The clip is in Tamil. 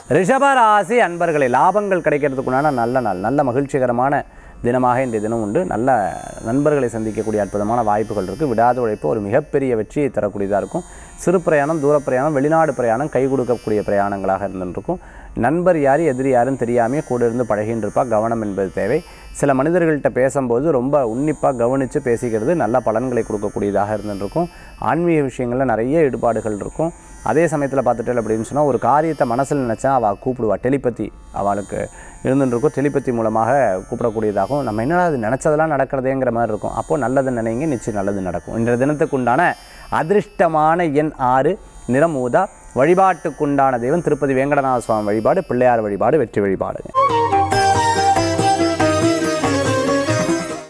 ரிஷபராசி அன்பர்களே லாபங்கள் கிடைக்கிறதுக்குண்டான நல்ல நாள் நல்ல மகிழ்ச்சிகரமான தினமாக இன்றைய தினம் உண்டு நல்ல நண்பர்களை சந்திக்கக்கூடிய அற்புதமான வாய்ப்புகள் இருக்குது விடாத உழைப்பு ஒரு மிகப்பெரிய வெற்றியை தரக்கூடியதாக இருக்கும் சிறு பிரயாணம் தூர பிரயாணம் வெளிநாடு பிரயாணம் கை கொடுக்கக்கூடிய பிரயாணங்களாக இருந்துருக்கும் நண்பர் யார் எதிரி யாருன்னு தெரியாமே கூட இருந்து பழகின்னு இருப்பா கவனம் என்பது தேவை சில மனிதர்கள்ட்ட பேசும்போது ரொம்ப உன்னிப்பாக கவனித்து பேசிக்கிறது நல்ல பலன்களை கொடுக்கக்கூடியதாக இருந்துருக்கும் ஆன்மீக விஷயங்களில் நிறைய ஈடுபாடுகள் இருக்கும் அதே சமயத்தில் பார்த்துட்டு அப்படின்னு சொன்னால் ஒரு காரியத்தை மனசில் நினச்சா அவள் கூப்பிடுவா டெலிபதி அவளுக்கு இருந்துருக்கும் டெலிபதி மூலமாக கூப்பிடக்கூடியதாகும் நம்ம என்னடா அது நினச்சதெல்லாம் நடக்கிறதேங்கிற மாதிரி இருக்கும் அப்போது நல்லது நினைங்க நிச்சயம் நல்லது நடக்கும் இன்றைய தினத்துக்கு உண்டான அதிர்ஷ்டமான எண் ஆறு நிறம் ஊதா வழிபாட்டுக்குண்டான தெய்வம் திருப்பதி வேங்கடநாத சுவாமி வழிபாடு பிள்ளையார் வழிபாடு வெற்றி வழிபாடு